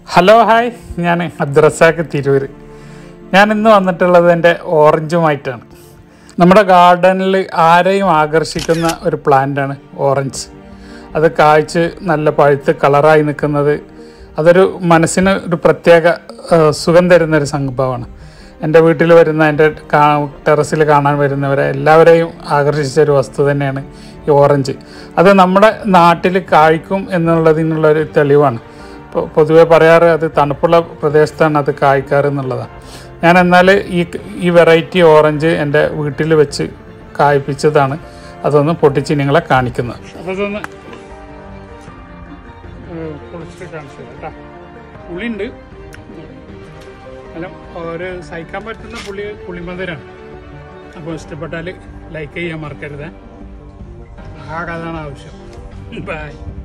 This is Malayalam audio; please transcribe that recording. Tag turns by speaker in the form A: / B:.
A: ഹലോ ഹായ് ഞാൻ അബ്ദുറസാഖ് തിരൂർ ഞാൻ ഇന്ന് വന്നിട്ടുള്ളത് എൻ്റെ ഓറഞ്ചുമായിട്ടാണ് നമ്മുടെ ഗാർഡനിൽ ആരെയും ആകർഷിക്കുന്ന ഒരു പ്ലാന്റാണ് ഓറഞ്ച് അത് കായ്ച്ച് നല്ല പഴുത്ത് കളറായി നിൽക്കുന്നത് അതൊരു മനസ്സിന് ഒരു പ്രത്യേക ആ, സുഖം തരുന്ന ഒരു സംഭവമാണ് എൻ്റെ വീട്ടിൽ വരുന്ന എൻ്റെ ടെറസിൽ കാണാൻ വരുന്നവരെ എല്ലാവരെയും ആകർഷിച്ച ഒരു വസ്തു തന്നെയാണ് ഈ ഓറഞ്ച് അത് നമ്മുടെ നാട്ടിൽ കായ്ക്കും എന്നുള്ളതിനുള്ള ഒരു തെളിവാണ് പൊ- പൊതുവെ പറയാറ് അത് തണുപ്പുള്ള പ്രദേശത്താണ് അത് കായ്ക്കാറ് എന്നുള്ളതാണ് ഞാൻ എന്നാൽ ഈ ഈ വെറൈറ്റി ഓറഞ്ച് എൻ്റെ വീട്ടിൽ വെച്ച് കായ്പ്പിച്ചതാണ് അതൊന്ന് പൊട്ടിച്ച് നിങ്ങളെ കാണിക്കുന്നത് അപ്പോൾ അതൊന്ന് പൊളിച്ചിട്ട് കാണിച്ചു കേട്ടോ പുളിയുണ്ട് അല്ല ഒരു സഹിക്കാൻ പറ്റുന്ന പുളി പുളിമധുരാണ് അപ്പോൾ ഇഷ്ടപ്പെട്ടാൽ ലൈക്ക് ചെയ്യാൻ മറക്കരുത് ആ അതാണ് ആവശ്യം ബൈ